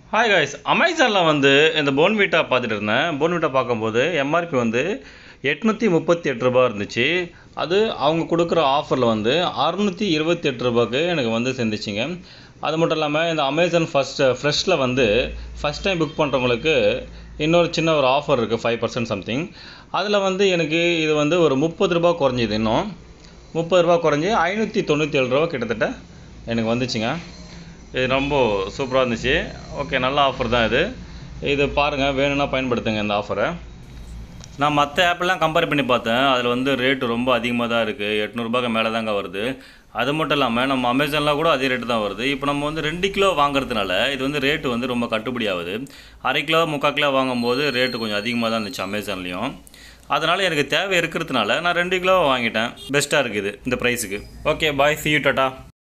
hi guys அமேசானில் வந்து இந்த போன்வீட்டா பார்த்துட்டு இருந்தேன் போன்வீட்டா பார்க்கும்போது எம்ஆர்பி வந்து எட்நூற்றி முப்பத்தி எட்டு ரூபா இருந்துச்சு அது அவங்க கொடுக்குற ஆஃபரில் வந்து அறுநூற்றி இருபத்தி எட்டு ரூபாய்க்கு எனக்கு வந்து சேர்ந்துச்சிங்க அது மட்டும் இல்லாமல் இந்த அமேசான் ஃபஸ்ட் ஃப்ரெஷ்ஷில் வந்து ஃபஸ்ட் டைம் புக் பண்ணுறவங்களுக்கு இன்னொரு சின்ன ஒரு ஆஃபர் இருக்குது ஃபைவ் பர்சன்ட் சம்திங் அதில் வந்து எனக்கு இது வந்து ஒரு முப்பது ரூபா குறைஞ்சிது இன்னும் முப்பது ரூபா குறைஞ்சி ஐநூற்றி தொண்ணூற்றி ஏழு ரூபா கிட்டத்தட்ட எனக்கு வந்துச்சுங்க இது ரொம்ப சூப்பராக இருந்துச்சு ஓகே நல்ல ஆஃபர் தான் இது இது பாருங்கள் வேணும்னா பயன்படுத்துங்க இந்த ஆஃபரை நான் மற்ற ஆப்பெல்லாம் கம்பேர் பண்ணி பார்த்தேன் அதில் வந்து ரேட்டு ரொம்ப அதிகமாக தான் இருக்குது எட்நூறுபாய்க்கு மேலே தாங்க வருது அது மட்டும் இல்லாமல் நம்ம அமேசானில் கூட அதே ரேட்டு தான் வருது இப்போ நம்ம வந்து ரெண்டு கிலோ வாங்குறதுனால இது வந்து ரேட்டு வந்து ரொம்ப கட்டுப்படி ஆகுது அரை கிலோ முக்கால் கிலோ வாங்கும்போது ரேட்டு கொஞ்சம் அதிகமாக தான் இருந்துச்சு அமேசான்லேயும் அதனால் எனக்கு தேவை இருக்கிறதுனால நான் ரெண்டு கிலோ வாங்கிட்டேன் பெஸ்ட்டாக இருக்குது இந்த ப்ரைஸுக்கு okay bye see you tata